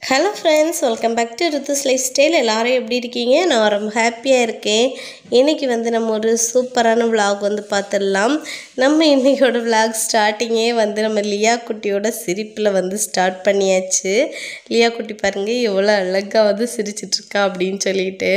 hello friends welcome back to Ruthu's lifestyle எல்லோரும் எப்படி இருக்கீங்க நான் ரொம்ப ஹாப்பியாக இருக்கேன் இன்றைக்கி வந்து நம்ம ஒரு சூப்பரான vlog வந்து பார்த்துடலாம் நம்ம இன்றைக்கோட vlog ஸ்டார்டிங்கே வந்து நம்ம லியா குட்டியோட சிரிப்பில் வந்து ஸ்டார்ட் பண்ணியாச்சு லியா குட்டி பாருங்கள் எவ்வளோ அழகாக வந்து சிரிச்சிட்ருக்கா அப்படின்னு சொல்லிட்டு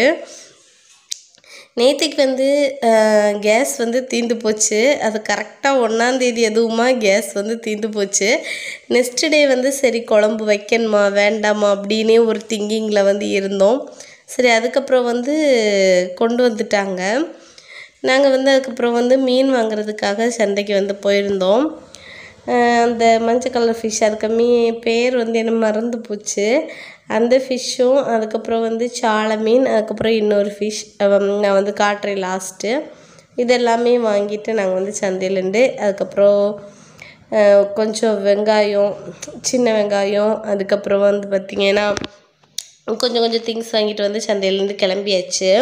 நேற்றுக்கு வந்து கேஸ் வந்து தீந்து போச்சு அது கரெக்டாக ஒன்றாந்தேதி எதுவுமா கேஸ் வந்து தீந்து போச்சு நெக்ஸ்ட் டே வந்து சரி குழம்பு வைக்கணுமா வேண்டாமா அப்படின்னே ஒரு திங்கிங்கில் வந்து இருந்தோம் சரி அதுக்கப்புறம் வந்து கொண்டு வந்துட்டாங்க நாங்கள் வந்து அதுக்கப்புறம் வந்து மீன் வாங்குறதுக்காக சந்தைக்கு வந்து போயிருந்தோம் அஹ் அந்த மஞ்சள் கலர் ஃபிஷ் அதுக்கு மீ பேர் வந்து என்ன மறந்து போச்சு அந்த ஃபிஷ்ஷும் அதுக்கப்புறம் வந்து சாலை மீன் அதுக்கப்புறம் இன்னொரு ஃபிஷ் நான் வந்து காட்டுறேன் லாஸ்ட்டு இதெல்லாமே வாங்கிட்டு நாங்கள் வந்து சந்தையிலேருந்து அதுக்கப்புறம் அஹ் கொஞ்சம் வெங்காயம் சின்ன வெங்காயம் அதுக்கப்புறம் வந்து பார்த்திங்கன்னா கொஞ்சம் கொஞ்சம் திங்ஸ் வாங்கிட்டு வந்து சந்தையிலேருந்து கிளம்பியாச்சு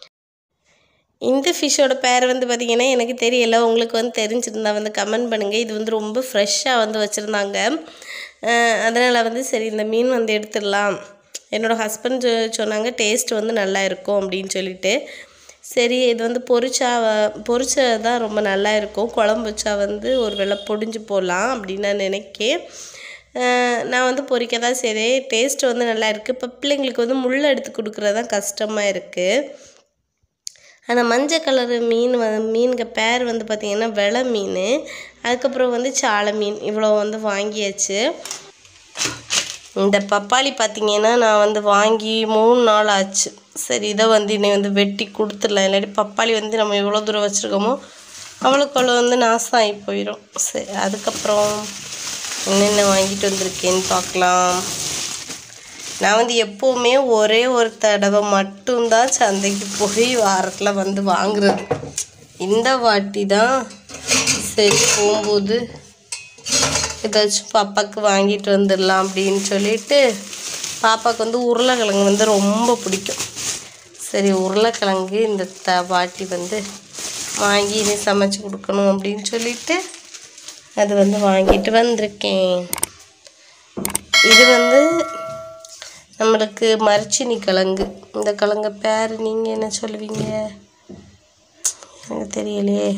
இந்த ஃபிஷ்ஷோட பேர் வந்து பார்த்திங்கன்னா எனக்கு தெரியல உங்களுக்கு வந்து தெரிஞ்சிருந்தா வந்து கமெண்ட் பண்ணுங்கள் இது வந்து ரொம்ப ஃப்ரெஷ்ஷாக வந்து வச்சுருந்தாங்க அதனால் வந்து சரி இந்த மீன் வந்து எடுத்துடலாம் என்னோடய ஹஸ்பண்ட் சொன்னாங்க டேஸ்ட் வந்து நல்லா இருக்கும் அப்படின்னு சொல்லிட்டு சரி இது வந்து பொரிச்சா பொரிச்சா தான் ரொம்ப நல்லா இருக்கும் குழம்பு வச்சா வந்து ஒரு வேளை பொடிஞ்சு போடலாம் அப்படின்னு நான் நினைக்கேன் அஹ் நான் வந்து பொரிக்க தான் சரி டேஸ்ட் வந்து நல்லா இருக்குது இப்போ பிள்ளைங்களுக்கு வந்து முள் எடுத்து கொடுக்குறது தான் கஷ்டமாக இருக்குது அந்த மஞ்சள் கலரு மீன் வந்து மீனுங்க பேர் வந்து பார்த்திங்கன்னா வெலை மீன் அதுக்கப்புறம் வந்து சாலை மீன் இவ்வளோ வந்து வாங்கியாச்சு இந்த பப்பாளி பார்த்திங்கன்னா நான் வந்து வாங்கி மூணு நாள் ஆச்சு சரி இதை வந்து இன்னை வந்து வெட்டி கொடுத்துடலாம் இல்லாட்டி பப்பாளி வந்து நம்ம எவ்வளோ தூரம் வச்சுருக்கோமோ அவ்வளோக்கு அவ்வளோ வந்து நாசம் ஆகி போயிடும் சரி அதுக்கப்புறம் என்னென்ன வாங்கிட்டு வந்திருக்கேன்னு பார்க்கலாம் நான் வந்து எப்போவுமே ஒரே ஒரு தடவை மட்டும்தான் சந்தைக்கு போய் வாரத்தில் வந்து வாங்குறது இந்த வாட்டி தான் சரி போகும்போது ஏதாச்சும் பாப்பாவுக்கு வாங்கிட்டு வந்துடலாம் அப்படின்னு சொல்லிட்டு பாப்பாவுக்கு வந்து உருளைக்கிழங்கு வந்து ரொம்ப பிடிக்கும் சரி உருளைக்கிழங்கு இந்த த வாட்டி வந்து வாங்கி இனி சமைச்சு கொடுக்கணும் அப்படின்னு சொல்லிட்டு அது வந்து வாங்கிட்டு வந்திருக்கேன் இது வந்து நம்மளுக்கு மரச்சினி கிழங்கு இந்த கிழங்கு பேர் நீங்கள் என்ன சொல்லுவீங்க எனக்கு தெரியலையே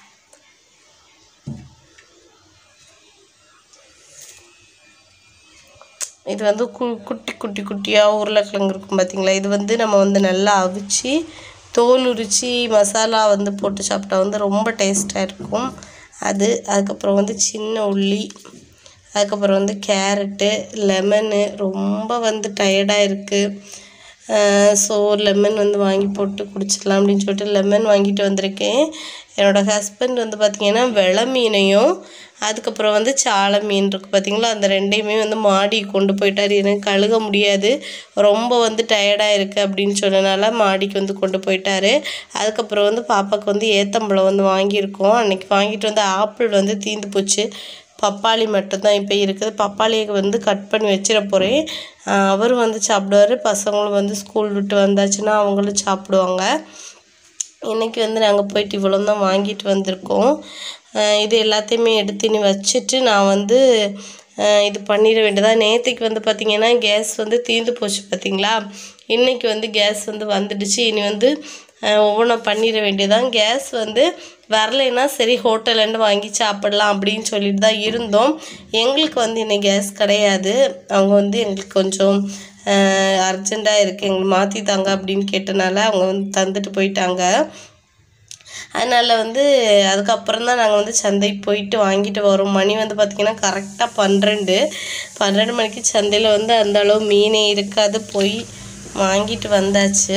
இது வந்து கு குட்டி குட்டி குட்டியாக உருளைக்கிழங்கு இருக்கும் பார்த்தீங்களா இது வந்து நம்ம வந்து நல்லா அவிச்சு தோல் உரித்து மசாலா வந்து போட்டு சாப்பிட்டா வந்து ரொம்ப டேஸ்ட்டாக இருக்கும் அது அதுக்கப்புறம் வந்து சின்ன உள்ளி அதுக்கப்புறம் வந்து கேரட்டு லெமனு ரொம்ப வந்து டயர்டாக இருக்குது ஸோ லெமன் வந்து வாங்கி போட்டு குடிச்சிடலாம் அப்படின்னு சொல்லிட்டு லெமன் வாங்கிட்டு வந்திருக்கேன் என்னோடய ஹஸ்பண்ட் வந்து பார்த்திங்கன்னா வெள மீனையும் அதுக்கப்புறம் வந்து சாலை மீன் இருக்குது பார்த்தீங்களா அந்த ரெண்டையுமே வந்து மாடி கொண்டு போயிட்டார் எனக்கு கழுக முடியாது ரொம்ப வந்து டயர்டாக இருக்குது அப்படின்னு சொன்னனால மாடிக்கு வந்து கொண்டு போயிட்டாரு அதுக்கப்புறம் வந்து பாப்பாவுக்கு வந்து ஏத்தம்பழம் வந்து வாங்கியிருக்கோம் அன்றைக்கி வாங்கிட்டு வந்து ஆப்பிள் வந்து தீந்து போச்சு பப்பாளி மட்டும்தான் இப்போ இருக்குது பப்பாளியை வந்து கட் பண்ணி வச்சிட போகிறேன் அவரும் வந்து சாப்பிடுவார் பசங்களும் வந்து ஸ்கூல் விட்டு வந்தாச்சுன்னா அவங்களும் சாப்பிடுவாங்க இன்றைக்கி வந்து நாங்கள் போயிட்டு இவ்வளோ தான் வாங்கிட்டு வந்திருக்கோம் அஹ் இது எல்லாத்தையுமே எடுத்து இனி வச்சுட்டு நான் வந்து அஹ் இது பண்ணிட வேண்டியதா நேற்றுக்கு வந்து பார்த்திங்கன்னா கேஸ் வந்து தீர்ந்து போச்சு பார்த்தீங்களா இன்றைக்கி வந்து கேஸ் வந்து வந்துடுச்சு இனி வந்து ஒவ்வொன்றா பண்ணிட வேண்டியதான் கேஸ் வந்து வரலைன்னா சரி ஹோட்டல்லேருந்து வாங்கி சாப்பிடலாம் அப்படின்னு சொல்லிட்டு தான் இருந்தோம் எங்களுக்கு வந்து இன்னைக்கு கேஸ் கிடையாது அவங்க வந்து எங்களுக்கு கொஞ்சம் அர்ஜெண்ட்டாக இருக்குது எங்களுக்கு மாற்றி தாங்க அப்படின்னு கேட்டனால அவங்க வந்து தந்துட்டு போயிட்டாங்க அதனால் வந்து அதுக்கப்புறம் தான் நாங்கள் வந்து சந்தைக்கு போயிட்டு வாங்கிட்டு வரோம் மணி வந்து பார்த்திங்கன்னா கரெக்டாக பன்னிரெண்டு பன்னிரெண்டு மணிக்கு சந்தையில் வந்து அந்த அளவு மீனே இருக்காது போய் வாங்கிட்டு வந்தாச்சு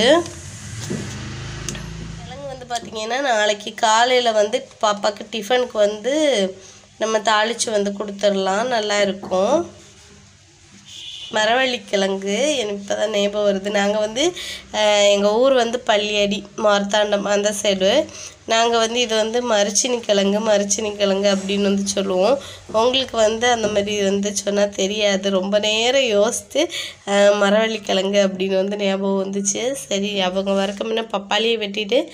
கிழங்கு வந்து பார்த்திங்கன்னா நாளைக்கு காலையில் வந்து பாப்பாவுக்கு டிஃபனுக்கு வந்து நம்ம தாளித்து வந்து கொடுத்துடலாம் நல்லா இருக்கும் மரவள்ளி கிழங்கு எனக்கு இப்போ தான் ஞாபகம் வருது நாங்கள் வந்து எங்கள் ஊர் வந்து பள்ளியடி மார்த்தாண்டம் அந்த சைடு நாங்கள் வந்து இது வந்து மரிச்சினி கிழங்கு மரிச்சினி கிழங்கு அப்படின்னு வந்து சொல்லுவோம் உங்களுக்கு வந்து அந்த மாதிரி வந்து சொன்னால் தெரியாது ரொம்ப நேரம் யோசித்து அஹ், மரவள்ளி கிழங்கு அப்படின்னு வந்து ஞாபகம் வந்துச்சு சரி அவங்க வரக்க முன்ன பப்பாளியை வெட்டிட்டு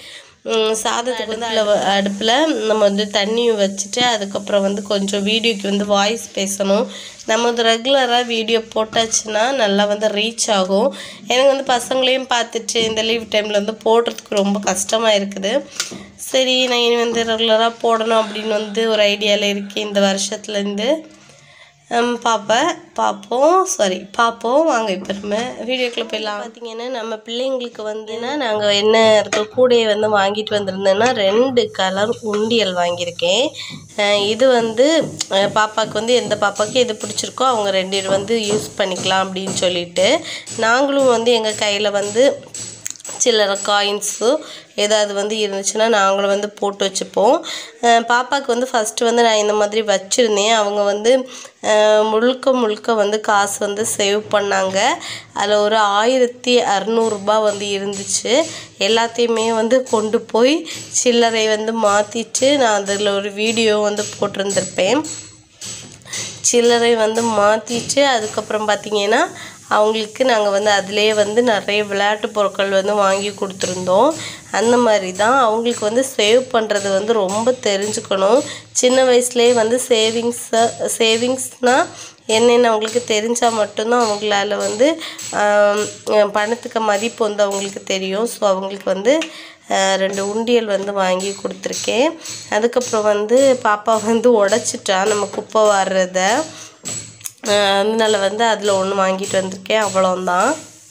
ம், சாதத்துக்கு வந்து அடுப்பில் அடுப்பில் நம்ம வந்து தண்ணியும் வச்சுட்டு அதுக்கப்புறம் வந்து கொஞ்சம் வீடியோக்கு வந்து வாய்ஸ் பேசணும் நம்ம வந்து ரெகுலராக வீடியோ போட்டாச்சுன்னா நல்லா வந்து ரீச் ஆகும் எனக்கு வந்து பசங்களையும் பார்த்துட்டு இந்த லீவ் டைமில் வந்து போடுறதுக்கு ரொம்ப கஷ்டமாக இருக்குது சரி நான் இனி வந்து ரெகுலராக போடணும் அப்படின்னு வந்து ஒரு ஐடியாவில் இருக்கேன் இந்த வருஷத்துலேருந்து ஹம், பார்ப்பேன் பார்ப்போம் சாரி பார்ப்போம் வாங்க இப்போ நம்ம வீடியோக்குள்ளே போயிடலாம் பார்த்தீங்கன்னா நம்ம பிள்ளைங்களுக்கு வந்துன்னா நாங்கள் என்ன இருக்க கூடையை வந்து வாங்கிட்டு வந்திருந்தேன்னா ரெண்டு கலர் உண்டியல் வாங்கியிருக்கேன் அஹ் இது வந்து அஹ், பாப்பாவுக்கு வந்து எந்த பாப்பாவுக்கு எது பிடிச்சிருக்கோ அவங்க ரெண்டு பேர் வந்து யூஸ் பண்ணிக்கலாம் அப்படின்னு சொல்லிட்டு நாங்களும் வந்து எங்கள் கையில் வந்து சில்லறை காயின்ஸு ஏதாவது வந்து இருந்துச்சுன்னா நாங்களும் வந்து போட்டு வச்சுப்போம் அஹ் பாப்பாவுக்கு வந்து ஃபஸ்ட்டு வந்து நான் இந்த மாதிரி வச்சுருந்தேன் அவங்க வந்து அஹ் முழுக்க முழுக்க வந்து காசு வந்து சேவ் பண்ணாங்க அதில் ஒரு ஆயிரத்தி அறநூறுபா வந்து இருந்துச்சு எல்லாத்தையுமே வந்து கொண்டு போய் சில்லறை வந்து மாற்றிட்டு நான் அதில் ஒரு வீடியோ வந்து போட்டிருந்திருப்பேன் சில்லறை வந்து மாற்றிட்டு அதுக்கப்புறம் பார்த்தீங்கன்னா அவங்களுக்கு நாங்கள் வந்து அதிலே வந்து நிறைய விளையாட்டு பொருட்கள் வந்து வாங்கி கொடுத்துருந்தோம் அந்த மாதிரி தான் அவங்களுக்கு வந்து சேவ் பண்ணுறது வந்து ரொம்ப தெரிஞ்சுக்கணும் சின்ன வயசுலேயே வந்து சேவிங்ஸை சேவிங்ஸ்னால் என்னென்னு அவங்களுக்கு தெரிஞ்சால் மட்டும்தான் அவங்களால வந்து ஆம், பணத்துக்கு மதிப்பு வந்து அவங்களுக்கு தெரியும் ஸோ அவங்களுக்கு வந்து அஹ், ரெண்டு உண்டியல் வந்து வாங்கி கொடுத்துருக்கேன் அதுக்கப்புறம் வந்து பாப்பா வந்து உடச்சிட்டா நம்ம குப்பை வர்றத அஹ், அதனால வந்து அதில் ஒன்று வாங்கிட்டு வந்திருக்கேன் அவ்வளோதான்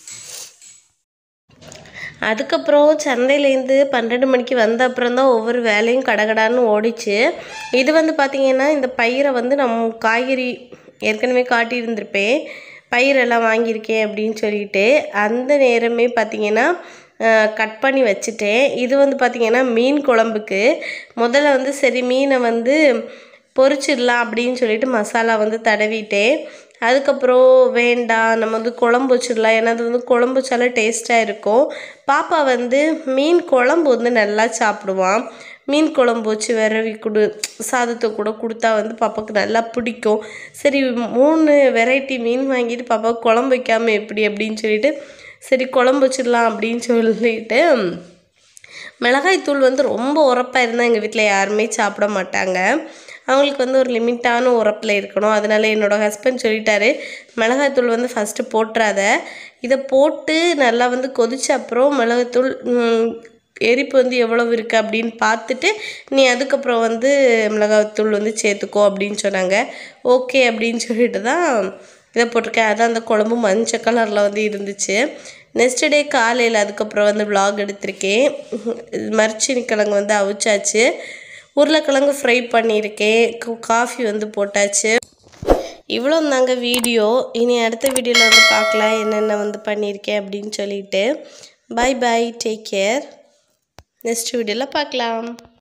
அதுக்கப்புறம் சந்தையிலேருந்து பன்னெண்டு மணிக்கு வந்த அப்புறம் தான் ஒவ்வொரு வேலையும் கடகடான்னு ஓடிச்சு இது வந்து பார்த்திங்கன்னா இந்த பயிரை வந்து நம்ம காய்கறி ஏற்கனவே காட்டியிருந்திருப்பேன் பயிரெல்லாம் வாங்கியிருக்கேன் அப்படின்னு சொல்லிட்டு அந்த நேரமே பார்த்திங்கன்னா கட் பண்ணி வச்சுட்டேன் இது வந்து பார்த்திங்கன்னா மீன் குழம்புக்கு முதல்ல வந்து சரி மீனை வந்து பொரிச்சிடலாம் அப்படின்னு சொல்லிட்டு மசாலா வந்து தடவிட்டேன் அதுக்கப்புறம் வேண்டாம் நம்ம வந்து குழம்பு வச்சிடலாம் ஏன்னா அது வந்து குழம்பு வச்சாலே டேஸ்ட்டாக இருக்கும் பாப்பா வந்து மீன் குழம்பு வந்து நல்லா சாப்பிடுவான் மீன் குழம்பு வச்சு விரவி கொடு சாதத்தை கூட கொடுத்தா வந்து பாப்பாவுக்கு நல்லா பிடிக்கும் சரி மூணு வெரைட்டி மீன் வாங்கிட்டு பாப்பாவுக்கு குழம்பு வைக்காமல் எப்படி அப்படின்னு சொல்லிட்டு சரி குழம்பு வச்சிடலாம் அப்படின்னு சொல்லிட்டு மிளகாய்த்தூள் வந்து ரொம்ப உரப்பாக இருந்தால் எங்கள் வீட்டில் யாருமே சாப்பிட மாட்டாங்க அவங்களுக்கு வந்து ஒரு லிமிட்டான உரப்பில் இருக்கணும் அதனால என்னோட ஹஸ்பண்ட் சொல்லிட்டாரு மிளகாய்த்தூள் வந்து ஃபஸ்ட்டு போட்டுறாத இதை போட்டு நல்லா வந்து கொதிச்ச அப்புறம் மிளகாய்த்தூள் ம், எரிப்பு வந்து எவ்வளவு இருக்குது அப்படின்னு பார்த்துட்டு நீ அதுக்கப்புறம் வந்து மிளகாய்த்தூள் வந்து சேர்த்துக்கோ அப்படின்னு சொன்னாங்க ஓகே அப்படின்னு சொல்லிட்டு தான் இதை போட்டிருக்கேன் அதான் அந்த குழம்பு மஞ்சள் கலரில் வந்து இருந்துச்சு நெக்ஸ்ட் டே காலையில் அதுக்கப்புறம் வந்து vlog எடுத்திருக்கேன் மரிச்சினி கிழங்கு வந்து அவிச்சாச்சு உருளைக்கிழங்கு ஃப்ரை பண்ணியிருக்கேன் காஃபி வந்து போட்டாச்சு இவ்வளோ தாங்க வீடியோ இனி அடுத்த வீடியோவில் வந்து பார்க்கலாம் என்னென்ன வந்து பண்ணியிருக்கேன் அப்படின்னு சொல்லிட்டு bye bye take care next வீடியோவில் பார்க்கலாம்